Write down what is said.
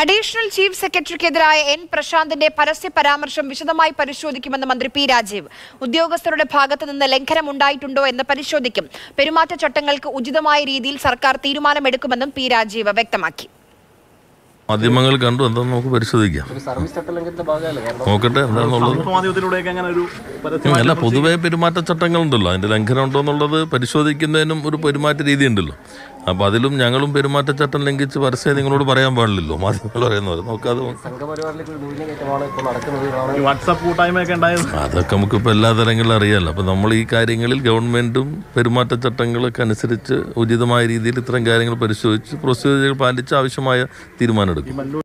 additional chief സെക്രട്ടറിക്കെതിരായ N പ്രശാന്തിന്റെ പരസ്യ പരാമർശം വിശദമായി പരിശോധിക്കുമെന്ന് മന്ത്രി പി രാജീവ് ഉദ്യോഗസ്ഥരുടെ ഭാഗത്ത് നിന്ന് ലംഘനം ഉണ്ടായിട്ടുണ്ടോ എന്ന് പരിശോധിക്കും പെരുമാറ്റച്ചട്ടങ്ങൾക്ക് ഉചിതമായ രീതിയിൽ സർക്കാർ തീരുമാനമെടുക്കുമെന്നും പി രാജീവ് വ്യക്തമാക്കി മാധ്യമങ്ങൾ കണ്ടു എന്താണെന്ന് നമുക്ക് പരിശോധിക്കാം സർവീസ് ചട്ടലംഘനത്തിന്റെ ഭാഗമല്ലേ കാരണം നോക്കട്ടെ എന്താണെന്നുള്ളത് മാധ്യമത്തിലൂടെയൊക്കെ അങ്ങനെ ഒരു ഉം, പരസ്യമായ അല്ല പൊതുവെ പെരുമാറ്റച്ചട്ടങ്ങളുണ്ടല്ലോ അതിന്റെ ലംഘനം ഉണ്ടോ എന്നുള്ളത് പരിശോധിക്കുന്നതിനും ഒരു പെരുമാറ്റ രീതി ഉണ്ടല്ലോ അപ്പൊ അതിലും ഞങ്ങളും പെരുമാറ്റച്ചട്ടം ലംഘിച്ച് പരസ്യം നിങ്ങളോട് പറയാൻ പാടില്ലല്ലോ മാധ്യമങ്ങൾ പറയുന്നത് നോക്കാതെ സംഘപരിവാറിലേക്ക് ഒരു ന്യൂനകയറ്റമാണ് ഇപ്പോൾ നടക്കുന്നത് എന്നാണ് ഈ വാട്സാപ്പ് കൂട്ടായ്മയൊക്കെ ഉണ്ടായത് അതൊക്കെ നമുക്കിപ്പോൾ എല്ലാ തലങ്ങളിലും അറിയാമല്ലോ അപ്പം നമ്മൾ ഈ കാര്യങ്ങളിൽ ഗവൺമെൻറ്റും പെരുമാറ്റച്ചട്ടങ്ങളൊക്കെ അനുസരിച്ച് ഉചിതമായ രീതിയിൽ ഇത്തരം കാര്യങ്ങൾ പരിശോധിച്ച് പ്രൊസീജിയർ പാലിച്ച് ആവശ്യമായ തീരുമാനമെടുക്കും